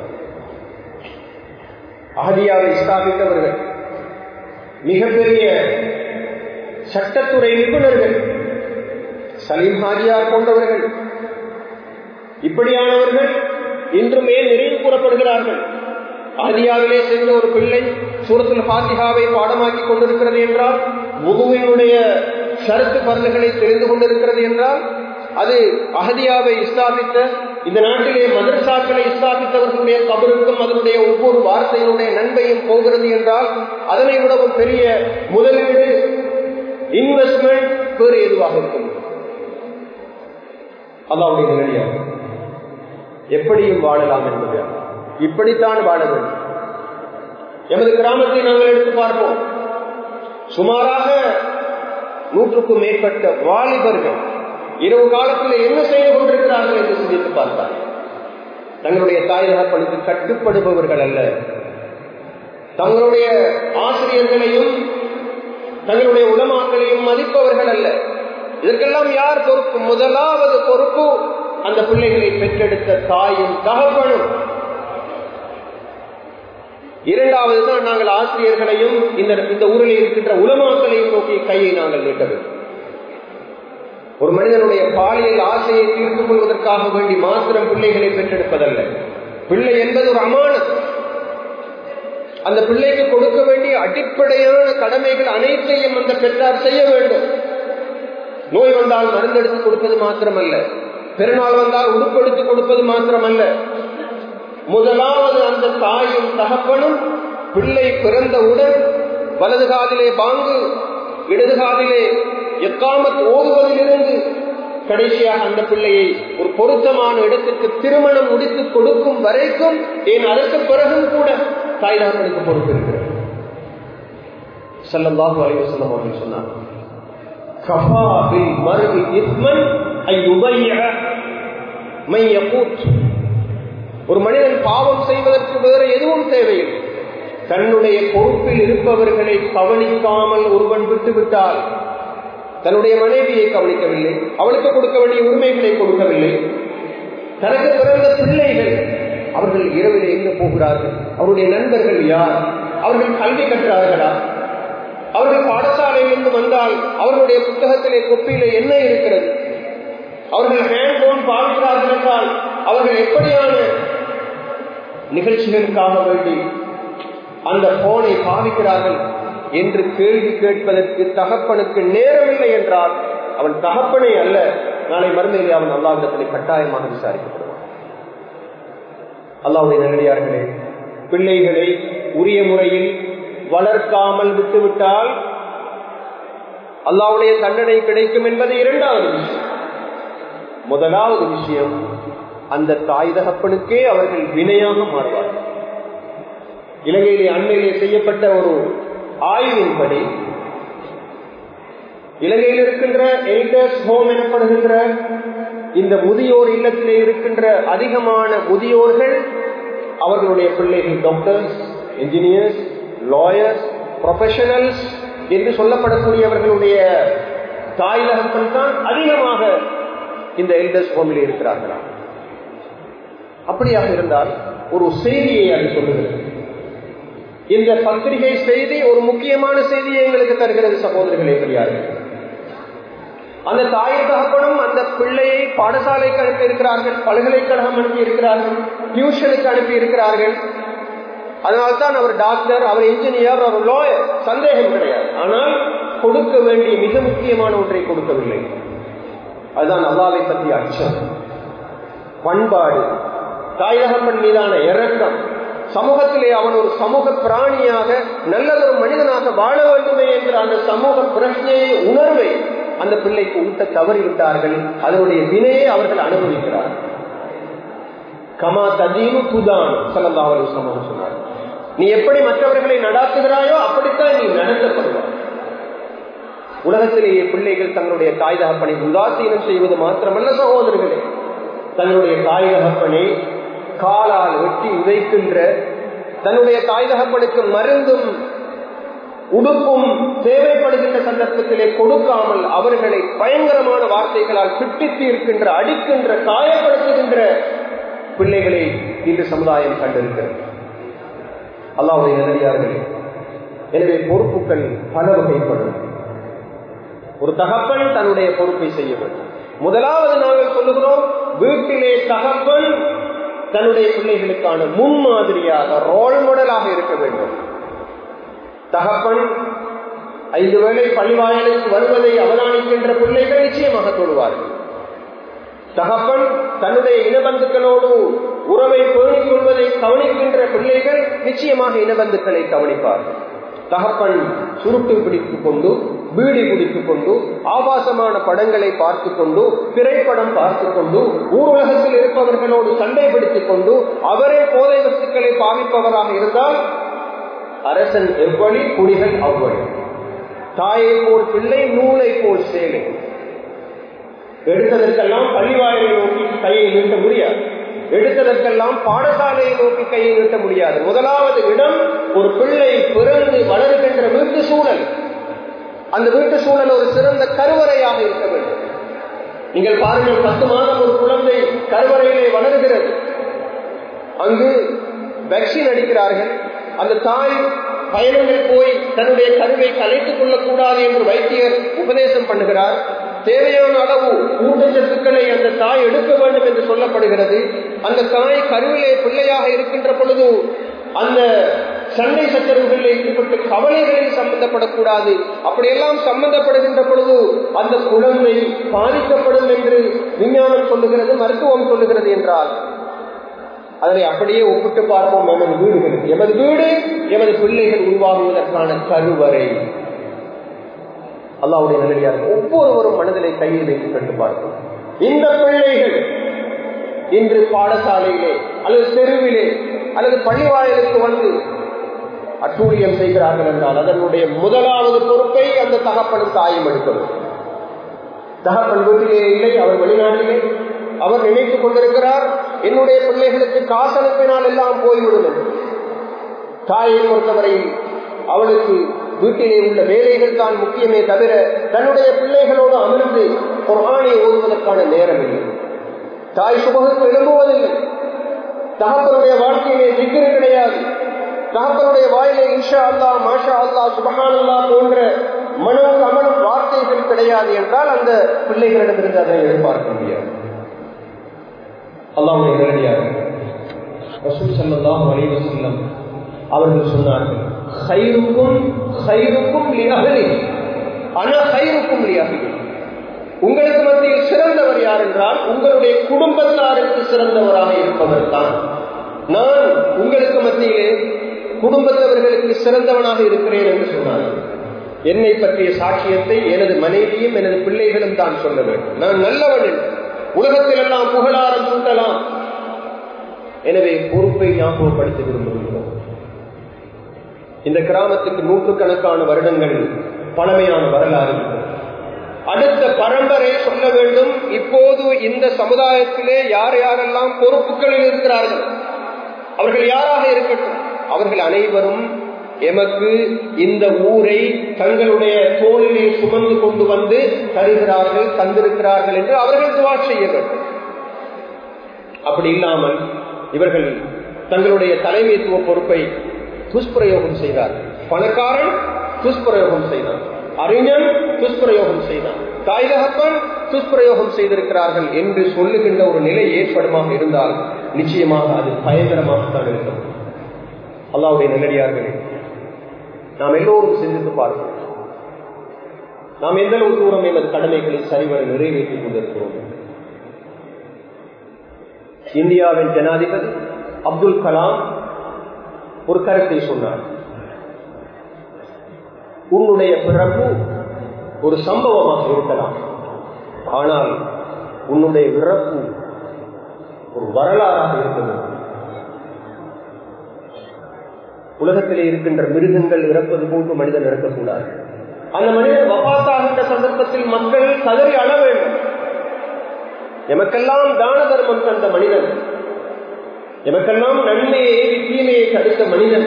ஆதியாவை ஸ்தாபித்தவர்கள் மிகப்பெரிய சட்டத்துறை நிபுணர்கள் சலீம் ஹாஜியார் போன்றவர்கள் இப்படியானவர்கள் இன்றும் ஏன் நினைவு கூறப்படுகிறார்கள் ஆதியாவிலே சென்ற ஒரு பிள்ளை சூரத்தில் பாத்திகாவை பாடமாக்கி கொண்டிருக்கிறது என்றால் முகுவினுடைய சரத்து பரல்களை தெரிந்து கொண்டிருக்கிறது என்றால் அது அகதியாவை ஸ்தாபித்த இந்த நாட்டிலே மதரசாக்களை ஸ்தாபித்தவர்களுடைய கபருக்கும் அதனுடைய ஒவ்வொரு வார்த்தையினுடைய நன்மையும் போகிறது என்றால் அதனை விடவும் பெரிய முதலீடு இன்வெஸ்ட்மெண்ட் வேறு எதுவாக இருக்கும் அல்லாவுடைய நிலையாகும் எப்படியும் வாழலாம் என்பது இப்படித்தான் வாழ வேண்டும் எமது கிராமத்தை நாங்கள் எடுத்து பார்ப்போம் சுமாராக நூற்றுக்கும் மேற்பட்ட வாலிபர்கள் இரவு காலத்தில் என்ன செய்து கொண்டிருக்கிறார்கள் என்று சிந்தித்து பார்த்தார் தங்களுடைய தாய் தகப்பனுக்கு கட்டுப்படுபவர்கள் அல்ல தங்களுடைய ஆசிரியர்களையும் தங்களுடைய உலமாக்களையும் மதிப்பவர்கள் அல்ல இதற்கெல்லாம் யார் பொறுப்பு முதலாவது பொறுப்பு அந்த பிள்ளைகளை பெற்றெடுத்த தாயும் தகப்பனும் இரண்டாவது தான் நாங்கள் ஆசிரியர்களையும் இந்த இந்த ஊரில் இருக்கின்ற உலமாக்களையும் நோக்கி கையை நாங்கள் நீட்ட வேண்டும் ஒரு மனிதனுடைய பாலியல் ஆசையை தீர்த்துக் கொள்வதற்காக வேண்டி மாத்திரம் பிள்ளைகளை பெற்றெடுப்பதல்ல பிள்ளை என்பது ஒரு அமானம் அந்த பிள்ளைக்கு கொடுக்க வேண்டிய அடிப்படையான கடமைகள் அனைத்தையும் அந்த பெற்றார் செய்ய வேண்டும் நோய் வந்தால் மருந்தெடுத்து கொடுப்பது மாத்திரமல்ல பெருநாள் வந்தால் உடுப்படுத்தி கொடுப்பது மாத்திரமல்ல முதலாவது அந்த தாயும் தகப்பனும் பிள்ளை பிறந்தவுடன் வலது காதிலே பாங்கு இடது காதிலே எக்காமத் ஓதுவதிலிருந்து கடைசியாக அந்த பிள்ளையை ஒரு பொருத்தமான இடத்திற்கு திருமணம் முடித்து கொடுக்கும் வரைக்கும் ஏன் அதற்கு பிறகும் கூட தாய் தகப்பனுக்கு பொறுப்பு இருக்கிறது செல்லந்தாக வரைவு செல்லம் அவர்கள் சொன்னார் கஃபா பில் மருவி இஸ்மன் ஐ உபைய மையக்கூத் ஒரு மனிதன் பாவம் செய்வதற்கு வேறு எதுவும் தேவையில்லை தன்னுடைய பொறுப்பில் இருப்பவர்களை கவனிக்காமல் ஒருவன் விட்டுவிட்டால் தன்னுடைய மனைவியை கவனிக்கவில்லை அவளுக்கு கொடுக்க வேண்டிய உரிமைகளை கொடுக்கவில்லை தனக்கு பிறந்த பிள்ளைகள் அவர்கள் இரவிலே எங்க போகிறார்கள் அவருடைய நண்பர்கள் யார் அவர்கள் கல்வி கற்றார்களா அவர்கள் பாடசாலையிலிருந்து வந்தால் அவர்களுடைய புத்தகத்திலே கொப்பியிலே என்ன இருக்கிறது அவர்கள் ஹேண்ட் போன் பார்க்கிறார்கள் என்றால் அவர்கள் எப்படியான நிகழ்ச்சிகளுக்காக வேண்டி அந்த போனை பாவிக்கிறார்கள் என்று கேள்வி கேட்பதற்கு தகப்பனுக்கு நேரமில்லை என்றால் அவன் தகப்பனே அல்ல நாளை மறுமையிலே அவன் அல்லாவிடத்திலே கட்டாயமாக விசாரிக்கப்படுவான் அல்லாவுடைய நல்லடியார்களே பிள்ளைகளை உரிய முறையில் வளர்க்காமல் விட்டுவிட்டால் அல்லாவுடைய தண்டனை கிடைக்கும் என்பது இரண்டாவது விஷயம் முதலாவது விஷயம் அந்த தாய் தகப்பனுக்கே அவர்கள் வினையாக மாறுவார்கள் இலங்கையிலே அண்மையிலே செய்யப்பட்ட ஒரு ஆய்வின்படி இலங்கையில் இருக்கின்ற எல்டர்ஸ் ஹோம் எனப்படுகின்ற இந்த முதியோர் இல்லத்திலே இருக்கின்ற அதிகமான முதியோர்கள் அவர்களுடைய பிள்ளைகள் டாக்டர்ஸ் என்ஜினியர்ஸ் லாயர்ஸ் ப்ரொஃபஷனல்ஸ் என்று சொல்லப்படக்கூடியவர்களுடைய தாய் தகப்பன் தான் அதிகமாக இந்த எல்டர்ஸ் ஹோமில் இருக்கிறார்களா அப்படியாக இருந்தால் ஒரு செய்தியை அது சொல்லுகிறது இந்த பத்திரிகை செய்தி ஒரு முக்கியமான செய்தியை எங்களுக்கு தருகிறது சகோதரர்களே பெரியார்கள் அந்த தாய் தகப்பனும் அந்த பிள்ளையை பாடசாலைக்கு அனுப்பி இருக்கிறார்கள் பல்கலைக்கழகம் அனுப்பி இருக்கிறார்கள் டியூஷனுக்கு அனுப்பி இருக்கிறார்கள் அதனால்தான் அவர் டாக்டர் அவர் இன்ஜினியர் அவர் லாயர் சந்தேகம் கிடையாது ஆனால் கொடுக்க வேண்டிய மிக முக்கியமான ஒன்றை கொடுக்கவில்லை அதுதான் அல்லாவை பற்றிய அச்சம் பண்பாடு தாய் தகப்பன் மீதான இறக்கம் சமூகத்திலே அவன் ஒரு சமூக பிராணியாக நல்லதொரு மனிதனாக வாழ வேண்டுமே என்ற அந்த சமூக பிரச்சனையை உணர்வை அந்த பிள்ளைக்கு ஊட்ட தவறிவிட்டார்கள் அதனுடைய வினையை அவர்கள் அனுபவிக்கிறார்கள் கமா ததீனு துதான் சலந்தாவல் சமூகம் சொன்னார் நீ எப்படி மற்றவர்களை நடாத்துகிறாயோ அப்படித்தான் நீ நடத்தப்படுவார் உலகத்திலேயே பிள்ளைகள் தங்களுடைய தாய் தகப்பனை உதாசீனம் செய்வது மாத்திரமல்ல சகோதரர்களே தங்களுடைய தாய் தகப்பனை காலால் வெட்டி உதைக்கின்ற தன்னுடைய தாய் தகப்பனுக்கு மருந்தும் உடுப்பும் தேவைப்படுகின்ற சந்தர்ப்பத்திலே கொடுக்காமல் அவர்களை பயங்கரமான வார்த்தைகளால் திட்டித்து இருக்கின்ற அடிக்கின்ற காயப்படுத்துகின்ற பிள்ளைகளை இன்று சமுதாயம் கண்டிருக்கிறது அல்லாவுடைய நல்லடியார்களே எனவே பொறுப்புகள் பல வகைப்படும் ஒரு தகப்பன் தன்னுடைய பொறுப்பை செய்ய வேண்டும் முதலாவது நாங்கள் சொல்லுகிறோம் வீட்டிலே தகப்பன் தன்னுடைய பிள்ளைகளுக்கான முன்மாதிரியாக ரோல் மாடலாக இருக்க வேண்டும் தகப்பன் ஐந்து வேளை பள்ளிவாயலுக்கு வருவதை அவதானிக்கின்ற பிள்ளைகள் நிச்சயமாக தொழுவார்கள் தகப்பன் தன்னுடைய இனபந்துக்களோடு உறவை பேணிக் கொள்வதை கவனிக்கின்ற பிள்ளைகள் நிச்சயமாக இனபந்துக்களை கவனிப்பார்கள் தகப்பன் சுருட்டு பிடித்துக் கொண்டு பீடி பிடித்துக் கொண்டு ஆபாசமான படங்களை பார்த்து கொண்டு திரைப்படம் பார்த்து கொண்டு ஊர்வலகத்தில் இருப்பவர்களோடு சண்டை பிடித்துக் கொண்டு அவரே போதை வஸ்துக்களை பாவிப்பவராக இருந்தால் அரசன் எவ்வளி குடிகள் அவ்வளி தாயை போல் பிள்ளை நூலை போல் சேலை எடுத்ததற்கெல்லாம் பள்ளிவாயலை நோக்கி கையை நீட்ட முடியாது எடுத்ததற்கெல்லாம் பாடசாலையை நோக்கி கையை நீட்ட முடியாது முதலாவது இடம் ஒரு பிள்ளை பிறந்து வளர்கின்ற வீட்டு சூழல் அந்த வீட்டு சூழல் ஒரு சிறந்த கருவறையாக இருக்க வேண்டும் நீங்கள் பாருங்கள் பத்து மாதம் ஒரு குழந்தை கருவறையிலே வளர்கிறது அங்கு வேக்சின் அடிக்கிறார்கள் அந்த தாய் பயணங்கள் போய் தன்னுடைய கருவை கலைத்துக் கொள்ளக்கூடாது என்று வைத்தியர் உபதேசம் பண்ணுகிறார் தேவையான அளவு ஊட்டச்சத்துக்களை அந்த தாய் எடுக்க வேண்டும் என்று சொல்லப்படுகிறது அந்த தாய் கருவிலே பிள்ளையாக இருக்கின்ற பொழுது அந்த சண்டை சச்சரவுகளில் ஈடுபட்டு கவலைகளில் சம்பந்தப்படக்கூடாது அப்படியெல்லாம் சம்பந்தப்படுகின்ற பொழுது அந்த குழந்தை பாதிக்கப்படும் என்று விஞ்ஞானம் சொல்லுகிறது மருத்துவம் சொல்லுகிறது என்றால் அதனை அப்படியே ஒப்பிட்டு பார்ப்போம் எமது வீடுகள் எமது வீடு எமது பிள்ளைகள் உருவாகுவதற்கான கருவறை அல்லாவுடைய நிலையாக ஒவ்வொருவரும் மனதிலை கையில் வைத்து கண்டு பார்க்கும் இந்த பிள்ளைகள் இன்று பாடசாலையிலே அல்லது தெருவிலே அல்லது பள்ளிவாயலுக்கு வந்து அட்டூழியம் செய்கிறார்கள் என்றால் அதனுடைய முதலாவது பொறுப்பை அந்த தகப்பனும் தாயும் எடுக்கணும் தகப்பன் வீட்டிலே இல்லை அவர் வெளிநாட்டிலே அவர் நினைத்துக் கொண்டிருக்கிறார் என்னுடைய பிள்ளைகளுக்கு காசு அனுப்பினால் எல்லாம் போய்விடும் தாயை பொறுத்தவரை அவளுக்கு வீட்டிலே உள்ள வேலைகள் தான் முக்கியமே தவிர தன்னுடைய பிள்ளைகளோடு அமர்ந்து குரானை ஓதுவதற்கான நேரம் இல்லை தாய் சுபகுக்கு எழும்புவதில்லை தகப்பனுடைய வாழ்க்கையிலே திக்கிரு கிடையாது தகப்பனுடைய வாயிலே இன்ஷா அல்லா மாஷா அல்லா சுபஹான் அல்லா போன்ற மனம் கமனம் வார்த்தைகள் கிடையாது என்றால் அந்த பிள்ளைகளிடமிருந்து அதை எதிர்பார்க்க முடியாது அல்லாவுடைய நேரடியாக ரசூல் சல்லாஹ் அலைவசல்லம் அவர்கள் சொன்னார்கள் ஹைருக்கும் ஹைருக்கும் லியகலி அன ஹைருக்கும் லியகலி உங்களுக்கு மத்தியில் சிறந்தவர் யார் என்றால் உங்களுடைய குடும்பத்தாருக்கு சிறந்தவராக இருப்பவர் தான் நான் உங்களுக்கு மத்தியிலே குடும்பத்தவர்களுக்கு சிறந்தவனாக இருக்கிறேன் என்று சொன்னார்கள் என்னை பற்றிய சாட்சியத்தை எனது மனைவியும் எனது பிள்ளைகளும் தான் சொல்ல வேண்டும் நான் நல்லவன் உலகத்தில் எல்லாம் புகழாரம் சூட்டலாம் எனவே பொறுப்பை ஞாபகப்படுத்த விரும்புகின்றோம் இந்த கிராமத்துக்கு நூற்றுக்கணக்கான வருடங்கள் பழமையான வரலாறு அடுத்த பரம்பரை சொல்ல வேண்டும் இப்போது இந்த சமுதாயத்திலே யார் யாரெல்லாம் பொறுப்புகளில் இருக்கிறார்கள் அவர்கள் யாராக இருக்கட்டும் அவர்கள் அனைவரும் எமக்கு இந்த ஊரை தங்களுடைய தோளிலே சுமந்து கொண்டு வந்து தருகிறார்கள் தந்திருக்கிறார்கள் என்று அவர்கள் துவா செய்ய வேண்டும் அப்படி இல்லாமல் இவர்கள் தங்களுடைய தலைமைத்துவ பொறுப்பை துஷ்பிரயோகம் செய்தார்கள் பணக்காரன் துஷ்பிரயோகம் செய்தான் அறிஞன் துஷ்பிரயோகம் செய்தான் தாய் தகப்பன் துஷ்பிரயோகம் செய்திருக்கிறார்கள் என்று சொல்லுகின்ற ஒரு நிலை ஏற்படுமாக இருந்தால் நிச்சயமாக அது பயங்கரமாகத்தான் இருக்கும் அல்லாவுடைய நல்லடியார்களே நாம் எல்லோரும் சிந்தித்து பார்க்கிறோம் நாம் எந்த அளவு தூரம் எமது கடமைகளை சரிவர நிறைவேற்றிக் கொண்டிருக்கிறோம் இந்தியாவின் ஜனாதிபதி அப்துல் கலாம் ஒரு கருத்தை சொன்னார் உன்னுடைய பிறப்பு ஒரு சம்பவமாக இருக்கலாம் ஆனால் உன்னுடைய இறப்பு ஒரு வரலாறாக இருக்க வேண்டும் உலகத்திலே இருக்கின்ற மிருகங்கள் இறப்பது போன்று மனிதன் இறக்கக்கூடாது அந்த மனிதன் வபாத்தாகின்ற சந்தர்ப்பத்தில் மக்கள் கதறி அழ வேண்டும் எமக்கெல்லாம் தான தர்மம் தந்த மனிதன் எமக்கெல்லாம் நன்மையை தீமையை தடுத்த மனிதன்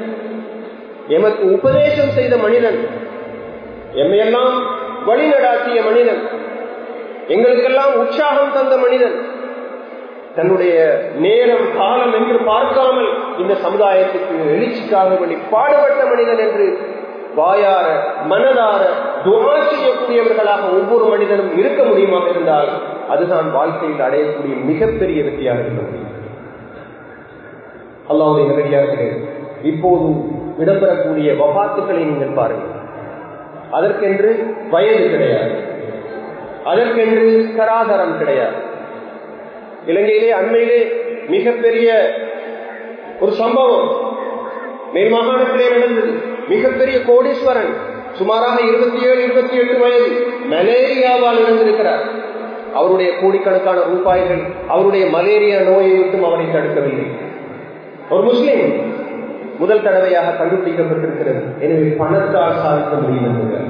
எமக்கு உபதேசம் செய்த மனிதன் எம்மையெல்லாம் வழிநடாத்திய மனிதன் எங்களுக்கெல்லாம் உற்சாகம் தந்த மனிதன் தன்னுடைய நேரம் காலம் என்று பார்க்காமல் இந்த சமுதாயத்துக்கு எழுச்சிக்காக வேண்டி பாடுபட்ட மனிதன் என்று வாயார மனதார துவா செய்யக்கூடியவர்களாக ஒவ்வொரு மனிதனும் இருக்க முடியுமாக இருந்தால் அதுதான் வாழ்க்கையில் அடையக்கூடிய மிகப்பெரிய வெற்றியாக இருக்க முடியும் அல்லாவுடைய நேரடியார்களே இப்போது இடம்பெறக்கூடிய வபாத்துக்களை நீங்கள் பாருங்கள் அதற்கென்று வயது கிடையாது அதற்கென்று கராதரம் கிடையாது இலங்கையிலே அண்மையிலே மிகப்பெரிய ஒரு சம்பவம் மேல் மாகாணத்திலே நடந்தது மிகப்பெரிய கோடீஸ்வரன் சுமாராக இருபத்தி ஏழு இருபத்தி எட்டு வயது மலேரியாவால் இருந்திருக்கிறார் அவருடைய கோடிக்கணக்கான ரூபாய்கள் அவருடைய மலேரியா நோயை விட்டும் அவரை தடுக்கவில்லை ஒரு முஸ்லீம் முதல் தடவையாக கண்டுபிடிக்கப்பட்டிருக்கிறது எனவே பணத்தால் சாதிக்க முடியும் என்கிறார்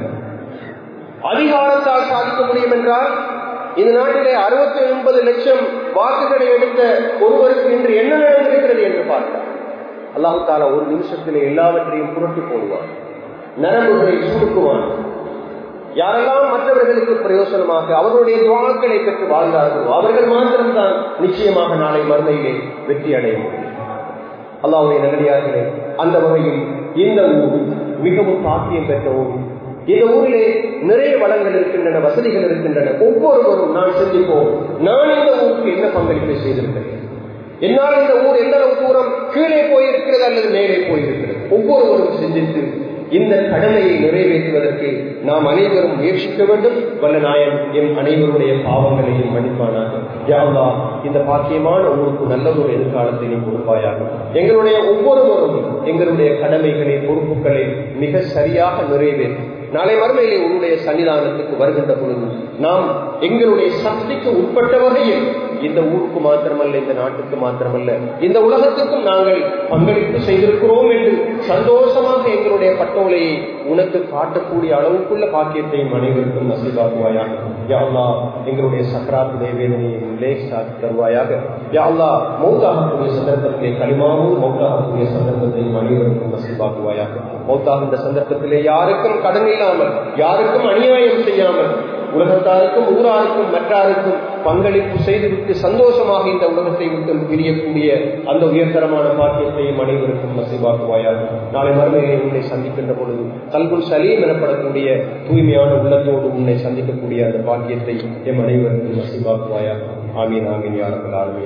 அதிகாரத்தால் சாதிக்க முடியும் என்றால் இந்த நாட்டிலே அறுபத்தி ஒன்பது லட்சம் வாக்குகளை எடுத்த ஒருவருக்கு இன்று என்ன நடந்திருக்கிறது என்று பார்த்தார் அல்லாஹு தாலா ஒரு நிமிஷத்திலே எல்லாவற்றையும் புரட்டி போடுவான் நரம்புகளை சுருக்குவான் யாரெல்லாம் மற்றவர்களுக்கு பிரயோசனமாக அவர்களுடைய துவாக்களை பெற்று வாழ்ந்தார்களோ அவர்கள் மாத்திரம்தான் நிச்சயமாக நாளை மறுமையிலே வெற்றி அடைய முடியும் அல்லாவுடைய நல்லடியார்களே அந்த வகையில் இந்த ஊர் மிகவும் பாக்கியம் பெற்ற ஊர் இந்த ஊரிலே நிறைய வளங்கள் இருக்கின்றன வசதிகள் இருக்கின்றன ஒவ்வொருவரும் நான் சிந்திப்போம் நான் இந்த ஊருக்கு என்ன பங்களிப்பை செய்திருக்கிறேன் என்னால் இந்த ஊர் எந்த அளவு தூரம் கீழே போயிருக்கிறது அல்லது மேலே போயிருக்கிறது ஒவ்வொருவரும் சிந்தித்து இந்த கடமையை நிறைவேற்றுவதற்கு நாம் அனைவரும் முயற்சிக்க வேண்டும் வல்ல நாயன் என் அனைவருடைய பாவங்களையும் மன்னிப்பானாக யாவா இந்த பாக்கியமான ஊருக்கு நல்ல ஒரு எதிர்காலத்தை நீ கொடுப்பாயாக எங்களுடைய ஒவ்வொருவரும் எங்களுடைய கடமைகளை பொறுப்புகளை மிக சரியாக நிறைவேற்றும் நாளை மறுமையிலே உன்னுடைய சன்னிதானத்துக்கு வருகின்ற பொழுது நாம் எங்களுடைய சக்திக்கு உட்பட்ட வகையில் இந்த ஊருக்கு மாத்திரமல்ல இந்த நாட்டுக்கு மாத்திரமல்ல இந்த உலகத்துக்கும் நாங்கள் பங்களிப்பு செய்திருக்கிறோம் என்று சந்தோஷமாக எங்களுடைய பட்டோலையை உனக்கு காட்டக்கூடிய அளவுக்குள்ள பாக்கியத்தையும் அனைவருக்கும் நசீவாக்குவாயாக யாழ்லா எங்களுடைய சக்கராத்து வேதனையை லேசாக்கி தருவாயாக யாழ்லா மௌத்தாகக்கூடிய சந்தர்ப்பத்திலே களிமாவும் மௌத்தாகக்கூடிய சந்தர்ப்பத்தையும் அனைவருக்கும் நசீவாக்குவாயாக மௌத்தாகின்ற சந்தர்ப்பத்திலே யாருக்கும் கடன் இல்லாமல் யாருக்கும் அநியாயம் செய்யாமல் உலகத்தாருக்கும் ஊராருக்கும் மற்றாருக்கும் பங்களிப்பு செய்துவிட்டு சந்தோஷமாக இந்த உலகத்தை விட்டு பிரியக்கூடிய அந்த உயர்தரமான பாக்கியத்தையும் அனைவருக்கும் நசைவாக்குவாயாக நாளை மறுமையை உன்னை சந்திக்கின்ற பொழுது கல்குல் சலீம் எனப்படக்கூடிய தூய்மையான உள்ளத்தோடு உன்னை சந்திக்கக்கூடிய அந்த பாக்கியத்தை எம் அனைவருக்கும் நசைவாக்குவாயாக ஆமீன் ஆமீன் யாரங்கள் ஆளுமை